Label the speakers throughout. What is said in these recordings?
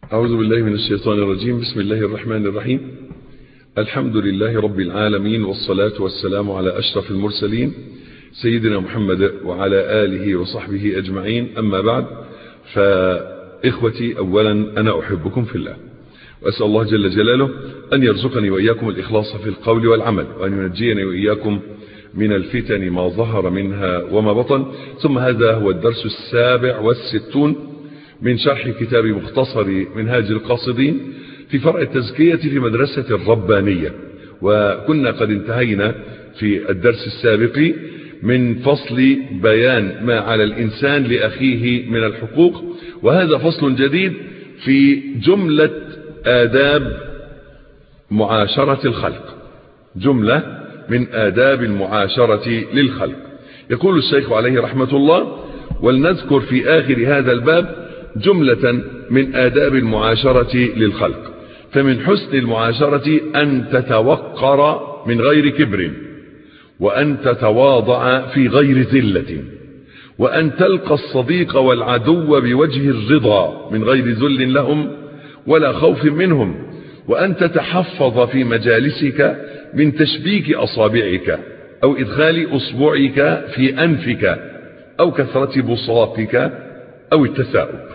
Speaker 1: أعوذ بالله من الشيطان الرجيم بسم الله الرحمن الرحيم الحمد لله رب العالمين والصلاة والسلام على أشرف المرسلين سيدنا محمد وعلى آله وصحبه أجمعين أما بعد فإخوتي أولا أنا أحبكم في الله وأسأل الله جل جلاله أن يرزقني وإياكم الإخلاص في القول والعمل وأن ينجيني وإياكم من الفتن ما ظهر منها وما بطن ثم هذا هو الدرس السابع والستون من شرح كتاب مختصر منهاج القاصدين في فرع التزكية في مدرسة الربانية وكنا قد انتهينا في الدرس السابق من فصل بيان ما على الإنسان لأخيه من الحقوق وهذا فصل جديد في جملة آداب معاشرة الخلق جملة من آداب المعاشرة للخلق يقول الشيخ عليه رحمة الله ولنذكر في آخر هذا الباب جملة من آداب المعاشرة للخلق فمن حسن المعاشرة أن تتوقر من غير كبر وأن تتواضع في غير ذلة وأن تلقى الصديق والعدو بوجه الرضا من غير ذل لهم ولا خوف منهم وأن تتحفظ في مجالسك من تشبيك أصابعك أو إدخال أصبعك في أنفك أو كثرة بصاقك أو التثاؤب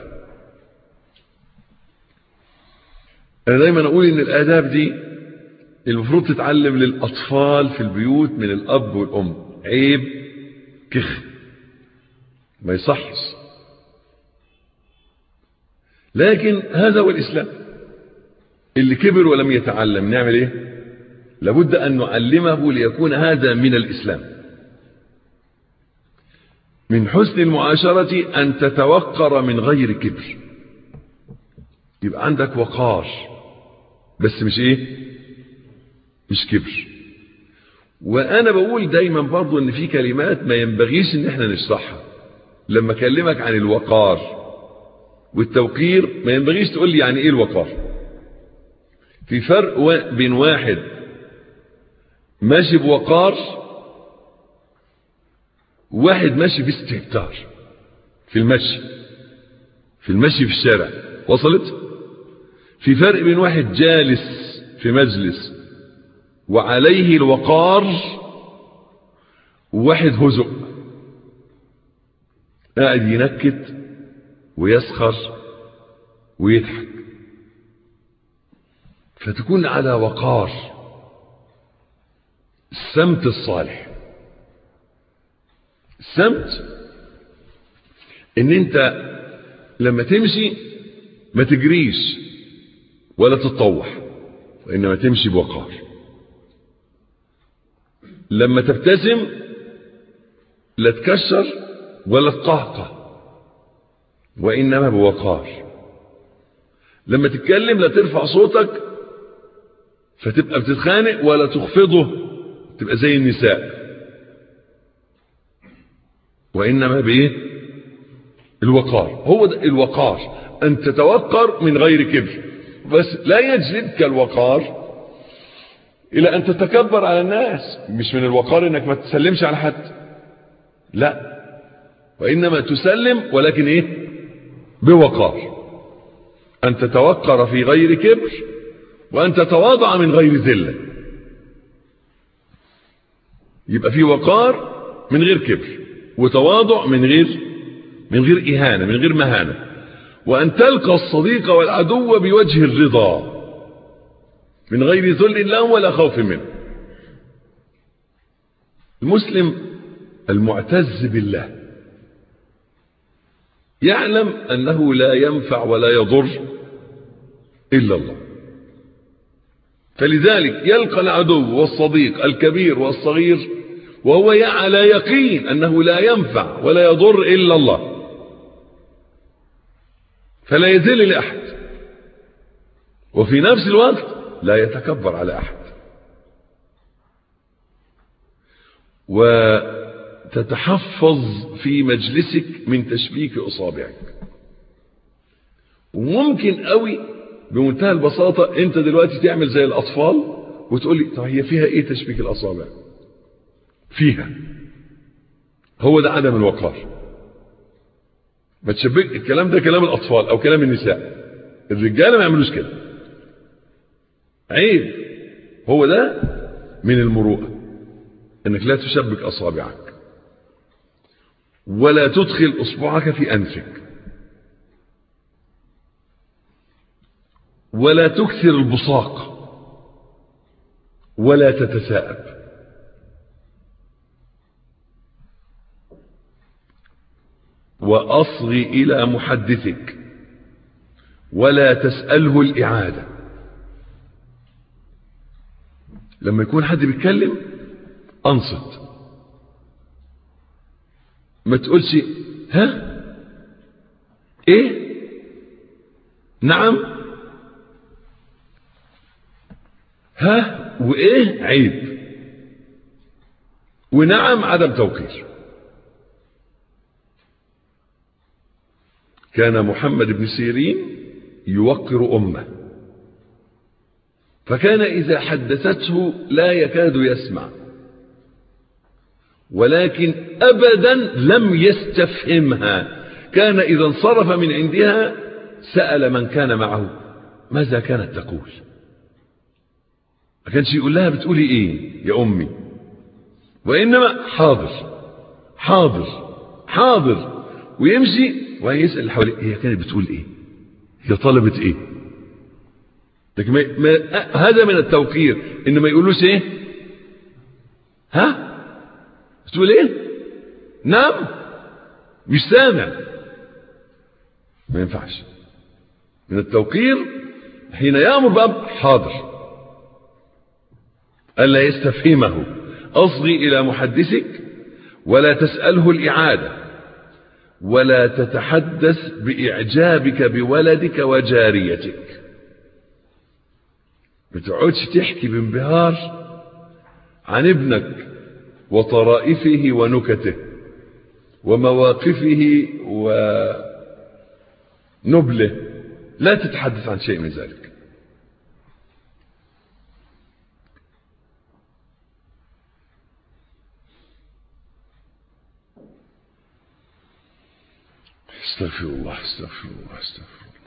Speaker 1: أنا دايما أقول إن الآداب دي المفروض تتعلم للأطفال في البيوت من الأب والأم عيب كخ ما يصحش لكن هذا هو الإسلام اللي كبر ولم يتعلم نعمل ايه لابد أن نعلمه ليكون هذا من الإسلام من حسن المعاشرة أن تتوقر من غير كبر يبقى عندك وقار بس مش ايه مش كبر وانا بقول دايما برضو ان في كلمات ما ينبغيش ان احنا نشرحها لما اكلمك عن الوقار والتوقير ما ينبغيش تقول لي يعني ايه الوقار في فرق بين واحد ماشي بوقار وواحد ماشي باستهتار في المشي في المشي في الشارع وصلت في فرق بين واحد جالس في مجلس وعليه الوقار وواحد هزء قاعد ينكت ويسخر ويضحك فتكون على وقار السمت الصالح السمت ان انت لما تمشي ما تجريش ولا تتطوح وإنما تمشي بوقار لما تبتسم لا تكشر ولا تقهقه وإنما بوقار لما تتكلم لا ترفع صوتك فتبقى بتتخانق ولا تخفضه تبقى زي النساء وإنما بإيه الوقار هو ده الوقار أن تتوقر من غير كبر بس لا يجلبك الوقار إلى أن تتكبر على الناس مش من الوقار إنك ما تسلمش على حد لا وإنما تسلم ولكن إيه بوقار أن تتوقر في غير كبر وأن تتواضع من غير ذلة يبقى في وقار من غير كبر وتواضع من غير من غير إهانة من غير مهانة وأن تلقى الصديق والعدو بوجه الرضا من غير ذل لهم ولا خوف منه المسلم المعتز بالله يعلم أنه لا ينفع ولا يضر إلا الله فلذلك يلقى العدو والصديق الكبير والصغير وهو على يقين أنه لا ينفع ولا يضر إلا الله فلا يذل لأحد وفي نفس الوقت لا يتكبر على أحد وتتحفظ في مجلسك من تشبيك أصابعك وممكن قوي بمنتهى البساطة انت دلوقتي تعمل زي الأطفال وتقول لي طب هي فيها ايه تشبيك الأصابع فيها هو ده عدم الوقار ما تشبك الكلام ده كلام الأطفال أو كلام النساء الرجاله ما يعملوش كده عيب هو ده من المروءه انك لا تشبك اصابعك ولا تدخل اصبعك في انفك ولا تكثر البصاق ولا تتساءب وأصغي إلى محدثك ولا تسأله الإعادة لما يكون حد بيتكلم أنصت ما تقولش ها ايه نعم ها وايه عيب ونعم عدم توقير كان محمد بن سيرين يوقر أمه فكان إذا حدثته لا يكاد يسمع ولكن أبدا لم يستفهمها كان إذا انصرف من عندها سأل من كان معه ماذا كانت تقول ما كانش يقول لها بتقولي ايه يا أمي وإنما حاضر حاضر حاضر ويمشي ويسأل اللي حواليه هي كانت بتقول ايه هي طلبت ايه لكن ما ما هذا من التوقير ان ما يقولوش ايه ها بتقول ايه نعم مش سامع ما ينفعش من التوقير حين يأمر بأب حاضر ألا يستفهمه أصغي إلى محدثك ولا تسأله الإعادة ولا تتحدث بإعجابك بولدك وجاريتك بتقعدش تحكي بانبهار عن ابنك وطرائفه ونكته ومواقفه ونبله لا تتحدث عن شيء من ذلك استغفر الله استغفر الله استغفر الله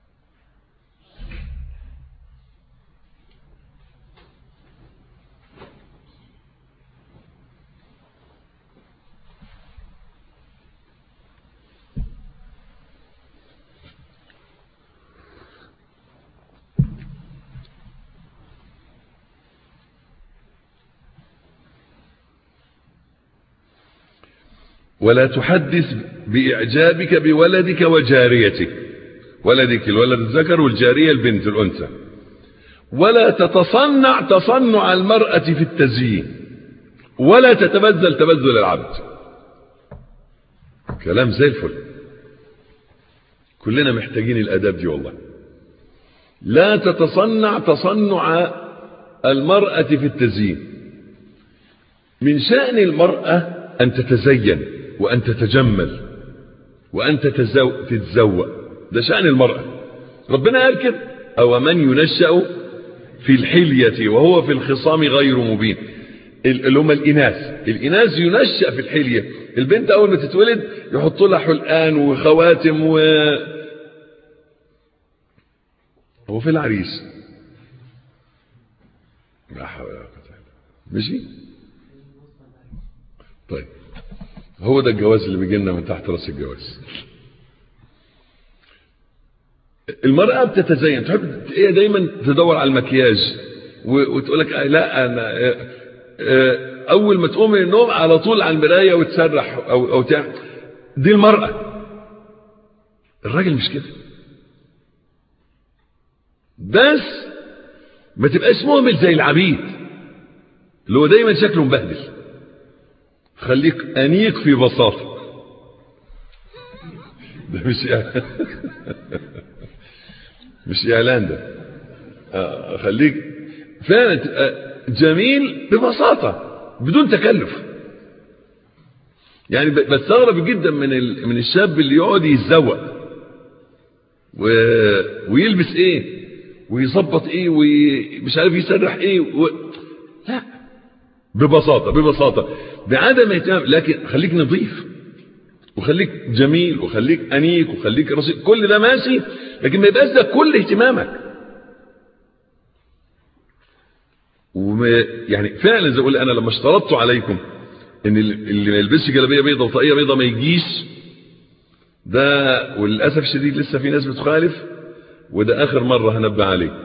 Speaker 1: ولا تحدث بإعجابك بولدك وجاريتك ولدك الولد الذكر والجارية البنت الأنثى ولا تتصنع تصنع المرأة في التزيين ولا تتبذل تبذل العبد كلام زي الفل كلنا محتاجين الأداب دي والله لا تتصنع تصنع المرأة في التزيين من شأن المرأة أن تتزين وأن تتجمل وأن تتزوق ده شأن المرأة ربنا قال كده أو من ينشأ في الحلية وهو في الخصام غير مبين اللي هم الإناث الإناث ينشأ في الحلية البنت أول ما تتولد يحطوا لها حلقان وخواتم و هو في العريس لا حول ولا قوة ماشي طيب هو ده الجواز اللي بيجي لنا من تحت راس الجواز المرأة بتتزين تحب هي دايما تدور على المكياج وتقول لك لا انا اول ما تقوم من النوم على طول على المرايه وتسرح او او تعمل دي المرأة الراجل مش كده بس ما تبقاش مهمل زي العبيد اللي هو دايما شكله مبهدل خليك أنيق في بساطة ده مش إعلان مش إعلان ده آه خليك فعلا تبقى جميل ببساطة بدون تكلف يعني بستغرب جدا من من الشاب اللي يقعد يتزوق و... ويلبس ايه ويظبط ايه ومش عارف يسرح ايه و... لا ببساطة ببساطة بعدم اهتمام لكن خليك نظيف وخليك جميل وخليك أنيك وخليك رصيد كل ده ماشي لكن ما يبقاش ده كل اهتمامك وما يعني فعلا زي اقول انا لما اشترطت عليكم ان اللي ما يلبسش جلابيه بيضاء وطاقيه بيضاء ما يجيش ده وللاسف الشديد لسه في ناس بتخالف وده اخر مره هنبه عليه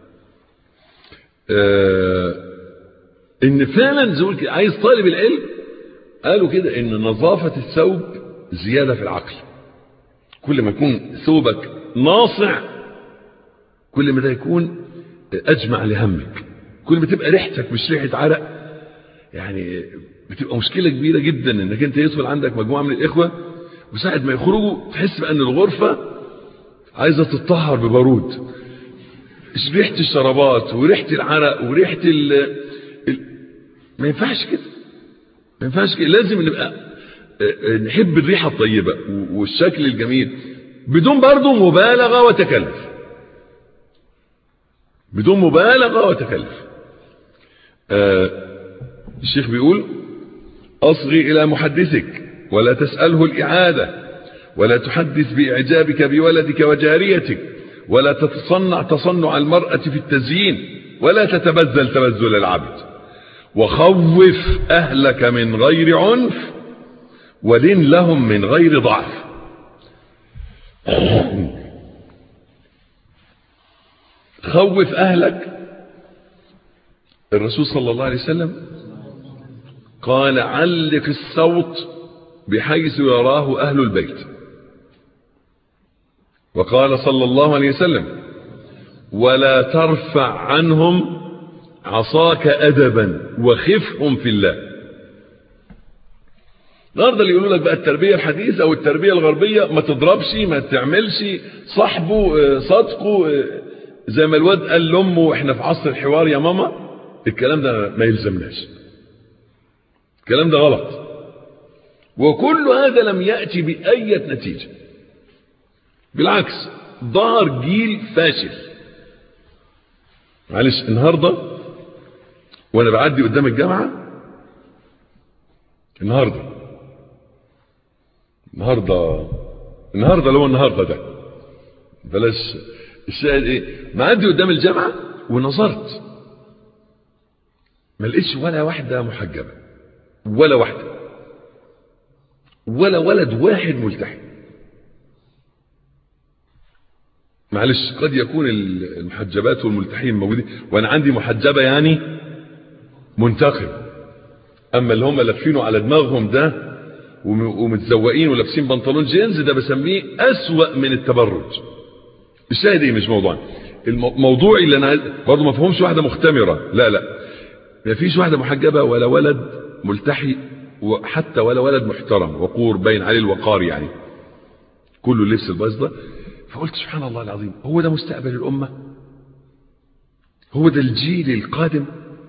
Speaker 1: آه ان فعلا زي كده عايز طالب العلم قالوا كده ان نظافه الثوب زياده في العقل كل ما يكون ثوبك ناصع كل ما ده يكون اجمع لهمك كل ما تبقى ريحتك مش ريحه عرق يعني بتبقى مشكله كبيره جدا انك انت يدخل عندك مجموعه من الاخوه وساعه ما يخرجوا تحس بان الغرفه عايزه تتطهر ببارود ريحه الشرابات وريحه العرق وريحه ال... ال... ما ينفعش كده ما ينفعش كده لازم نبقى نحب الريحه الطيبه والشكل الجميل بدون برضه مبالغه وتكلف بدون مبالغه وتكلف آه الشيخ بيقول أصغي إلى محدثك ولا تسأله الإعادة ولا تحدث بإعجابك بولدك وجاريتك ولا تتصنع تصنع المرأة في التزيين ولا تتبذل تبذل العبد وخوف أهلك من غير عنف ولن لهم من غير ضعف خوف أهلك الرسول صلى الله عليه وسلم قال علق الصوت بحيث يراه أهل البيت وقال صلى الله عليه وسلم ولا ترفع عنهم عصاك أدبا وخفهم في الله النهارده اللي يقولوا لك بقى التربيه الحديثه او التربيه الغربيه ما تضربش ما تعملش صاحبه صدقه زي ما الواد قال لامه احنا في عصر الحوار يا ماما الكلام ده ما يلزمناش الكلام ده غلط وكل هذا لم يأتي بأية نتيجة بالعكس ظهر جيل فاشل معلش النهاردة وانا بعدي قدام الجامعة النهاردة النهاردة النهاردة اللي هو النهاردة ده بلاش الشاهد ايه معدي قدام الجامعة ونظرت ما لقيتش ولا واحدة محجبة ولا واحدة ولا ولد واحد ملتحي معلش قد يكون المحجبات والملتحين موجودين وانا عندي محجبة يعني منتخب اما اللي هم لافينه على دماغهم ده ومتزوقين ولابسين بنطلون جينز ده بسميه اسوأ من التبرج الشاهد ايه مش موضوعي الموضوع اللي انا برضه ما فهمش واحده مختمره لا لا ما فيش واحده محجبه ولا ولد ملتحي وحتى ولا ولد محترم وقور باين عليه الوقار يعني كله اللبس البايظ ده فقلت سبحان الله العظيم هو ده مستقبل الامه هو ده الجيل القادم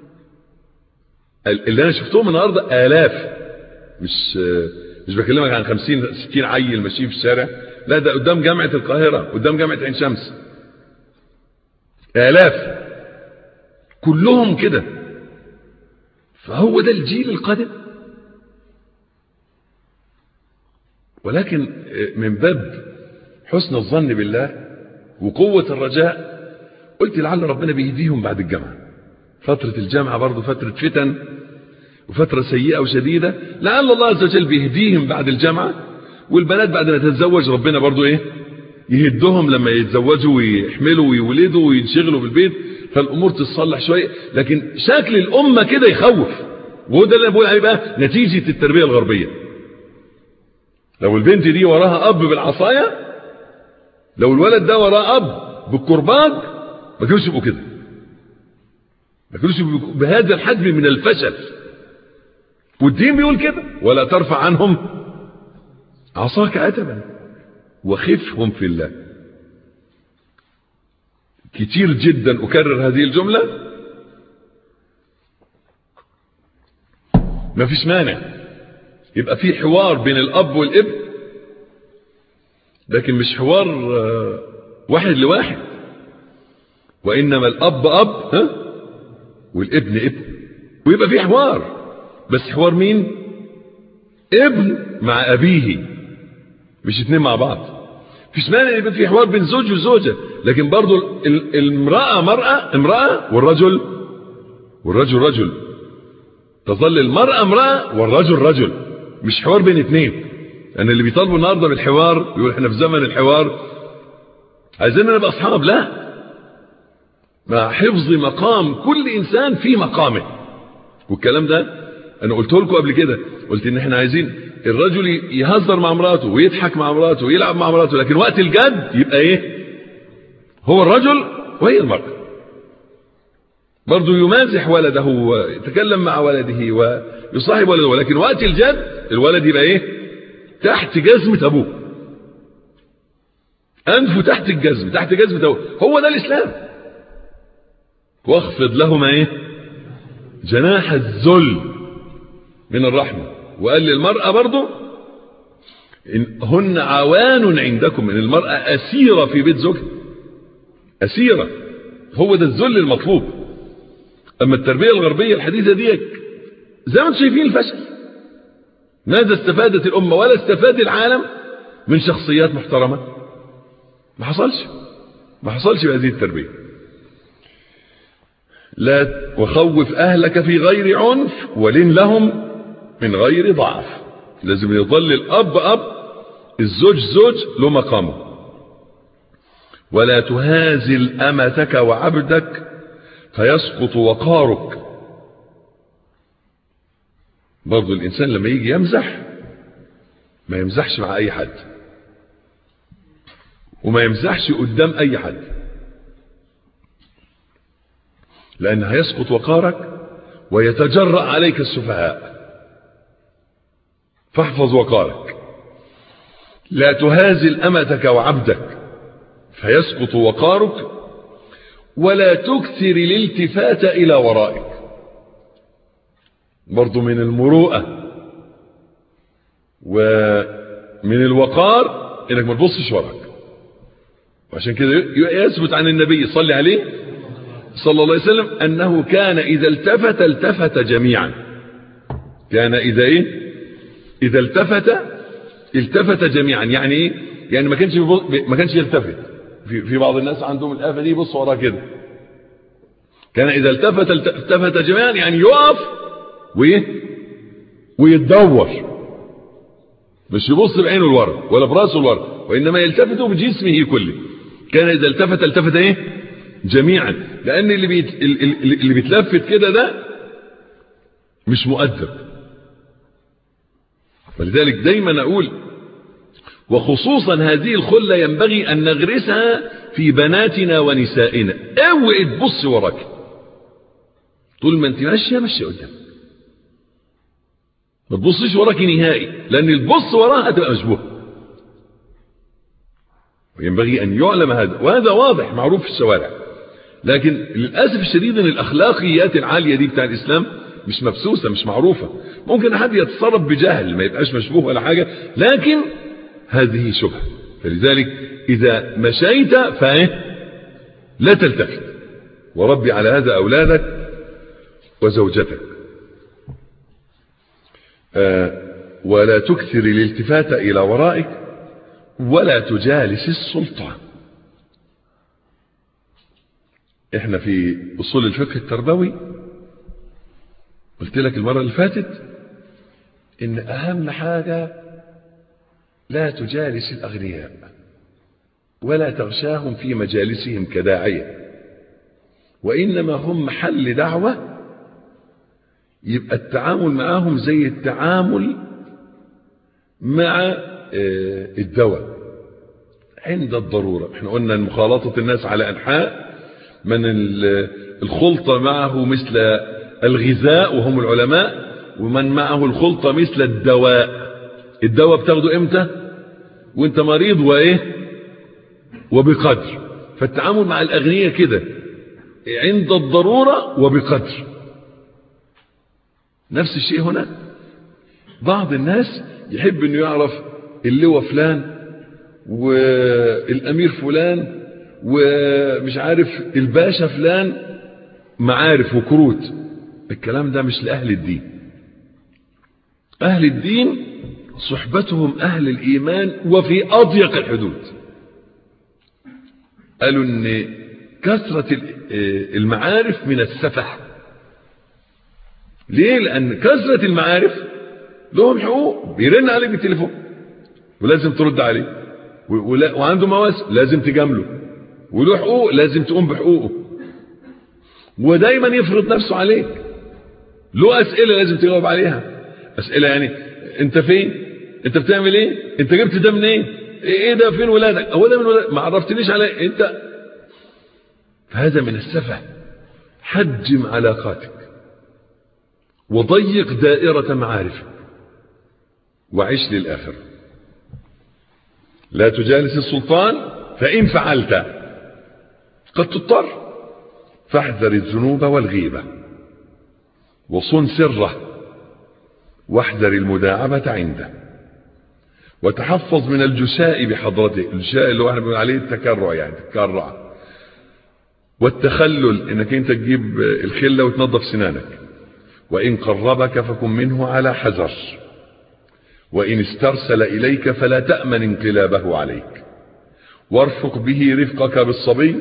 Speaker 1: اللي انا شفتهم النهارده الاف مش مش بكلمك عن 50 60 عيل ماشيين في الشارع لا ده قدام جامعه القاهره قدام جامعه عين شمس آلاف كلهم كده فهو ده الجيل القادم ولكن من باب حسن الظن بالله وقوة الرجاء قلت لعل ربنا بيهديهم بعد الجامعة فترة الجامعة برضو فترة فتن وفترة سيئة وشديدة لعل الله عز وجل بيهديهم بعد الجامعة والبنات بعد ما تتزوج ربنا برضو ايه يهدهم لما يتزوجوا ويحملوا ويولدوا وينشغلوا بالبيت فالامور تتصلح شويه لكن شكل الامه كده يخوف وهو ده اللي انا بقول عليه بقى نتيجه التربيه الغربيه لو البنت دي وراها اب بالعصايه لو الولد ده وراه اب بالكرباج ما كانوش يبقوا كده ما كانوش يبقوا بهذا الحجم من الفشل والدين بيقول كده ولا ترفع عنهم عصاك اتبا وخفهم في الله كتير جدا أكرر هذه الجملة ما فيش مانع يبقى في حوار بين الأب والابن لكن مش حوار واحد لواحد وإنما الأب أب ها والابن ابن ويبقى في حوار بس حوار مين ابن مع أبيه مش اتنين مع بعض مفيش مانع يبقى في حوار بين زوج وزوجة لكن برضو المرأة مرأة امرأة والرجل والرجل رجل تظل المرأة امرأة والرجل رجل مش حوار بين اتنين أن يعني اللي بيطالبوا النهاردة بالحوار يقول احنا في زمن الحوار عايزين نبقى أصحاب لا مع حفظ مقام كل إنسان في مقامه والكلام ده أنا قلت لكم قبل كده قلت إن احنا عايزين الرجل يهزر مع مراته ويضحك مع مراته ويلعب مع مراته لكن وقت الجد يبقى ايه هو الرجل وهي المرأة برضه يمازح ولده ويتكلم مع ولده ويصاحب ولده ولكن وقت الجد الولد يبقى ايه تحت جزمة ابوه انفه تحت الجزم تحت جزمة ابوه هو ده الاسلام واخفض لهما ايه جناح الذل من الرحمة وقال للمرأة برضه إن هن عوان عندكم ان المرأة اسيرة في بيت زوجها اسيرة هو ده الذل المطلوب اما التربية الغربية الحديثة دي زي ما انتم شايفين الفشل ماذا استفادت الامة ولا استفاد العالم من شخصيات محترمة ما حصلش ما حصلش بهذه التربية لا وخوف اهلك في غير عنف ولن لهم من غير ضعف لازم يظل الاب اب الزوج زوج له مقامه ولا تهازل امتك وعبدك فيسقط وقارك برضو الانسان لما يجي يمزح ما يمزحش مع اي حد وما يمزحش قدام اي حد لان هيسقط وقارك ويتجرأ عليك السفهاء فاحفظ وقارك لا تهازل امتك وعبدك فيسقط وقارك ولا تكثر الالتفات الى ورائك برضو من المروءة ومن الوقار انك ما تبصش وراك وعشان كده يثبت عن النبي صلى عليه صلى الله عليه وسلم انه كان اذا التفت التفت جميعا كان اذا ايه اذا التفت التفت جميعا يعني ايه يعني ما كانش ما كانش يلتفت في في بعض الناس عندهم الافه دي يبص وراه كده كان اذا التفت التفت جميعا يعني يقف وايه ويتدور مش يبص بعينه لورا ولا براسه لورا وانما يلتفت بجسمه كله كان اذا التفت التفت ايه جميعا لان اللي بيت اللي بيتلفت كده ده مش مؤدب ولذلك دايما اقول وخصوصا هذه الخلة ينبغي أن نغرسها في بناتنا ونسائنا اوعي تبص وراك طول ما انت ماشية ماشية قدام ما تبصش وراك نهائي لأن البص وراها هتبقى مشبوه وينبغي أن يعلم هذا وهذا واضح معروف في الشوارع لكن للأسف الشديد أن الأخلاقيات العالية دي بتاع الإسلام مش مبسوسة مش معروفة ممكن حد يتصرف بجهل ما يبقاش مشبوه ولا حاجة لكن هذه شبهة فلذلك إذا مشيت فايه لا تلتفت وربي على هذا أولادك وزوجتك آه ولا تكثر الالتفات إلى ورائك ولا تجالس السلطان احنا في أصول الفقه التربوي قلت لك المرة اللي فاتت ان اهم حاجة لا تجالس الأغنياء ولا تغشاهم في مجالسهم كداعية وإنما هم محل دعوة يبقى التعامل معهم زي التعامل مع الدواء عند الضرورة احنا قلنا ان مخالطة الناس على أنحاء من الخلطة معه مثل الغذاء وهم العلماء ومن معه الخلطة مثل الدواء الدواء بتاخده امتى وانت مريض وايه وبقدر فالتعامل مع الاغنياء كده عند الضرورة وبقدر نفس الشيء هنا بعض الناس يحب انه يعرف اللواء فلان والامير فلان ومش عارف الباشا فلان معارف وكروت الكلام ده مش لأهل الدين أهل الدين صحبتهم أهل الإيمان وفي أضيق الحدود قالوا أن كثرة المعارف من السفه ليه لأن كثرة المعارف لهم حقوق بيرن عليك بالتليفون ولازم ترد عليه وعنده مواسم لازم تجامله وله حقوق لازم تقوم بحقوقه ودايما يفرض نفسه عليك له أسئلة لازم تجاوب عليها أسئلة يعني انت فين انت بتعمل ايه انت جبت ده منين ايه, ايه ده فين ولادك هو ده من ولادك ما عرفتنيش عليه انت هذا من السفه حجم علاقاتك وضيق دائرة معارفك وعش للآخرة لا تجالس السلطان فإن فعلت قد تضطر فاحذر الذنوب والغيبة وصن سره واحذر المداعبة عنده وتحفظ من الجساء بحضرته الجساء اللي هو احنا بنقول عليه التكرع يعني تكرع والتخلل انك انت تجيب الخلة وتنظف سنانك وإن قربك فكن منه على حذر وإن استرسل إليك فلا تأمن انقلابه عليك وارفق به رفقك بالصبي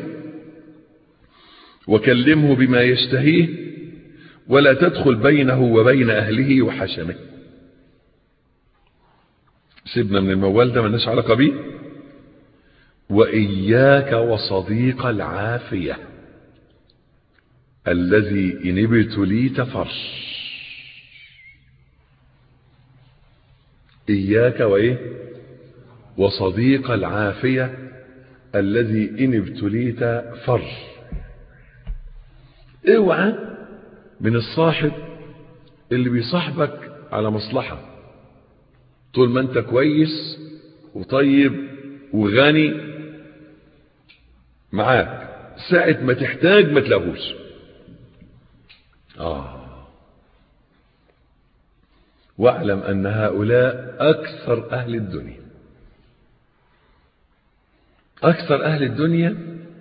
Speaker 1: وكلمه بما يشتهيه ولا تدخل بينه وبين أهله وحشمه سيبنا من الموال ده ملناش علاقة بيه وإياك وصديق العافية الذي إن ابتليت فرش إياك وإيه وصديق العافية الذي إن ابتليت فرش اوعى من الصاحب اللي بيصاحبك على مصلحة طول ما انت كويس وطيب وغني معاك ساعة ما تحتاج ما تلاقوش آه واعلم أن هؤلاء أكثر أهل الدنيا أكثر أهل الدنيا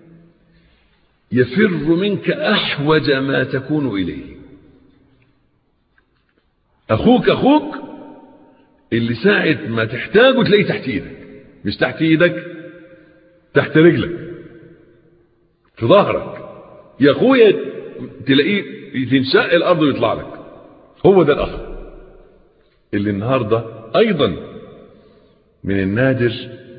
Speaker 1: يفر منك أحوج ما تكون إليه أخوك أخوك اللي ساعة ما تحتاجه تلاقيه تحت إيدك مش تحت إيدك تحت رجلك في ظهرك يا أخويا تلاقيه تنشق الأرض ويطلع لك هو ده الأخ اللي النهاردة أيضا من النادر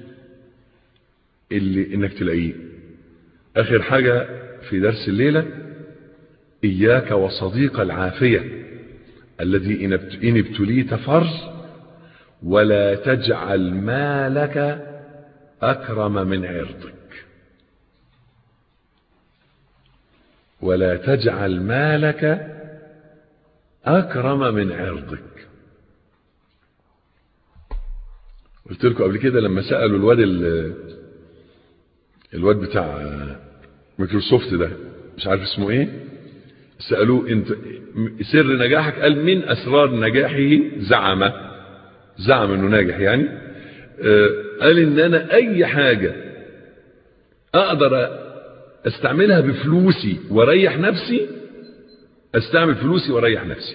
Speaker 1: اللي إنك تلاقيه آخر حاجة في درس الليلة إياك وصديق العافية الذي إن ابتليت فر ولا تجعل مالك أكرم من عرضك ولا تجعل مالك أكرم من عرضك قلت لكم قبل كده لما سألوا الواد الواد بتاع مايكروسوفت ده مش عارف اسمه ايه سألوه انت سر نجاحك قال من اسرار نجاحه زعم زعم انه ناجح يعني قال ان انا اي حاجة اقدر استعملها بفلوسي واريح نفسي استعمل فلوسي واريح نفسي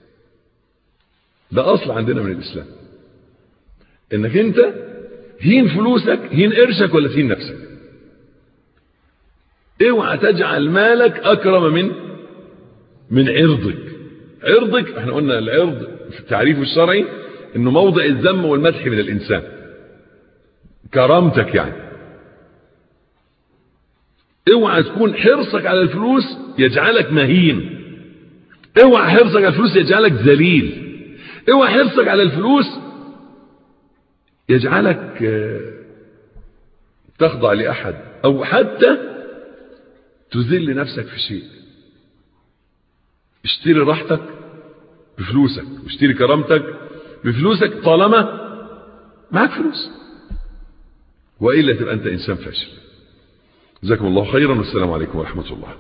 Speaker 1: ده اصل عندنا من الاسلام انك انت هين فلوسك هين قرشك ولا تهين نفسك اوعى تجعل مالك اكرم من من عرضك عرضك احنا قلنا العرض في التعريف الشرعي انه موضع الذم والمدح من الانسان كرامتك يعني اوعى تكون حرصك على الفلوس يجعلك مهين اوعى حرصك على الفلوس يجعلك ذليل اوعى حرصك على الفلوس يجعلك تخضع لأحد أو حتى تذل نفسك في شيء اشتري راحتك بفلوسك واشتري كرامتك بفلوسك طالما معك فلوس وإلا تبقى أنت إنسان فاشل جزاكم الله خيرا والسلام عليكم ورحمة الله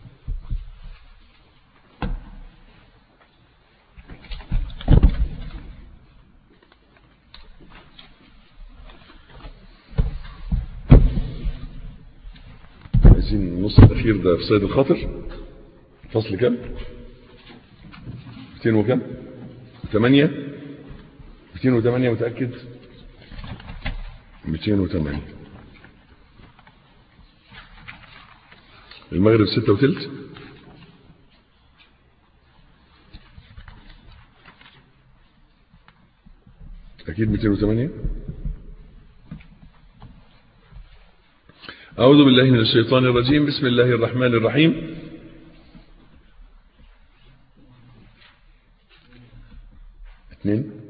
Speaker 1: عايزين النص الأخير ده في صيد الخاطر فصل كم 200 وكم 8 208 متأكد 208 المغرب ستة وتلت أكيد 208 أعوذ بالله من الشيطان الرجيم بسم الله الرحمن الرحيم اثنين